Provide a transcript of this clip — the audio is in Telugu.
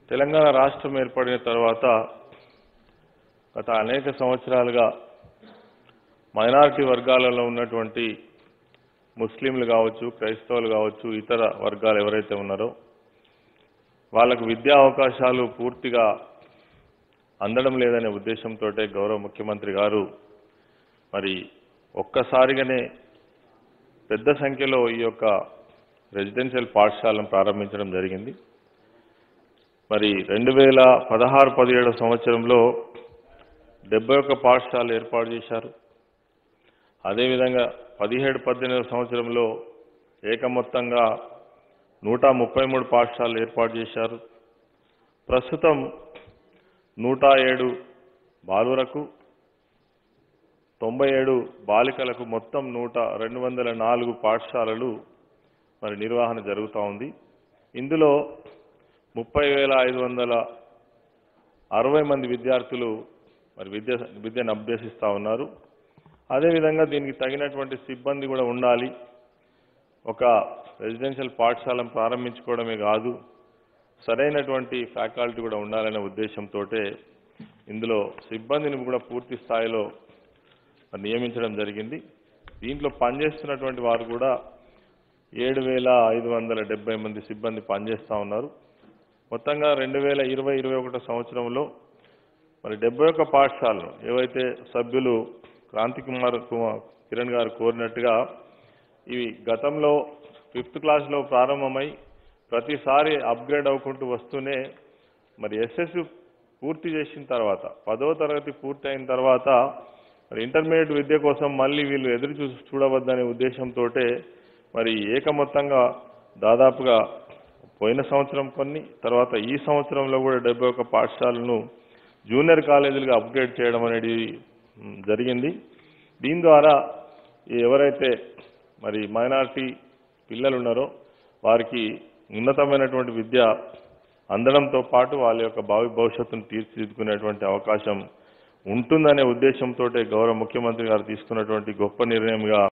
తెలంగాణ రాష్ట్రం ఏర్పడిన తర్వాత గత అనేక సంవత్సరాలుగా మైనారిటీ వర్గాలలో ఉన్నటువంటి ముస్లింలు కావచ్చు క్రైస్తవులు కావచ్చు ఇతర వర్గాలు ఎవరైతే ఉన్నారో వాళ్ళకు విద్యా అవకాశాలు పూర్తిగా అందడం లేదనే ఉద్దేశంతో గౌరవ ముఖ్యమంత్రి గారు మరి ఒక్కసారిగానే పెద్ద సంఖ్యలో ఈ యొక్క రెసిడెన్షియల్ పాఠశాలను ప్రారంభించడం జరిగింది మరి రెండు వేల పదహారు పదిహేడు సంవత్సరంలో డెబ్బై ఒక్క పాఠశాలలు ఏర్పాటు చేశారు అదేవిధంగా పదిహేడు పద్దెనిమిది సంవత్సరంలో ఏకమొత్తంగా నూట ముప్పై మూడు పాఠశాలలు ఏర్పాటు చేశారు ప్రస్తుతం నూట ఏడు బాలురకు తొంభై ఏడు బాలికలకు మొత్తం నూట రెండు వందల నాలుగు పాఠశాలలు మరి నిర్వహణ జరుగుతూ ఉంది ఇందులో ముప్పై వేల ఐదు వందల అరవై మంది విద్యార్థులు మరి విద్య విద్యను అభ్యసిస్తూ ఉన్నారు అదేవిధంగా దీనికి తగినటువంటి సిబ్బంది కూడా ఉండాలి ఒక రెసిడెన్షియల్ పాఠశాలను ప్రారంభించుకోవడమే కాదు సరైనటువంటి ఫ్యాకల్టీ కూడా ఉండాలనే ఉద్దేశంతో ఇందులో సిబ్బందిని కూడా పూర్తి స్థాయిలో నియమించడం జరిగింది దీంట్లో పనిచేస్తున్నటువంటి వారు కూడా ఏడు వేల ఐదు వందల డెబ్బై మంది సిబ్బంది పనిచేస్తూ ఉన్నారు మొత్తంగా రెండు వేల ఇరవై ఇరవై ఒకటో సంవత్సరంలో మరి డెబ్బై ఒక్క పాఠశాలను ఏవైతే సభ్యులు క్రాంతి కుమార్ కుమార్ కిరణ్ గారు కోరినట్టుగా ఇవి గతంలో ఫిఫ్త్ క్లాస్లో ప్రారంభమై ప్రతిసారి అప్గ్రేడ్ అవ్వుకుంటూ వస్తూనే మరి ఎస్ఎస్సి పూర్తి చేసిన తర్వాత పదవ తరగతి పూర్తి అయిన తర్వాత మరి ఇంటర్మీడియట్ విద్య కోసం మళ్ళీ వీళ్ళు ఎదురు చూ చూడవద్దనే ఉద్దేశంతో మరి ఏకమొత్తంగా దాదాపుగా పోయిన సంవత్సరం కొన్ని తర్వాత ఈ సంవత్సరంలో కూడా డెబ్బై ఒక్క పాఠశాలను జూనియర్ కాలేజీలుగా అప్గ్రేడ్ చేయడం అనేది మ్, జరిగింది దీని ద్వారా ఈ ఎవరైతే మరి మైనారిటీ పిల్లలు ఉన్నారో వారికి ఉన్నతమైనటువంటి విద్య అందడంతో పాటు వాళ్ళ యొక్క భావి భవిష్యత్తును తీర్చిదిద్దుకునేటువంటి అవకాశం ఉంటుందనే ఉద్దేశంతో గౌరవ ముఖ్యమంత్రి గారు తీసుకున్నటువంటి గొప్ప నిర్ణయంగా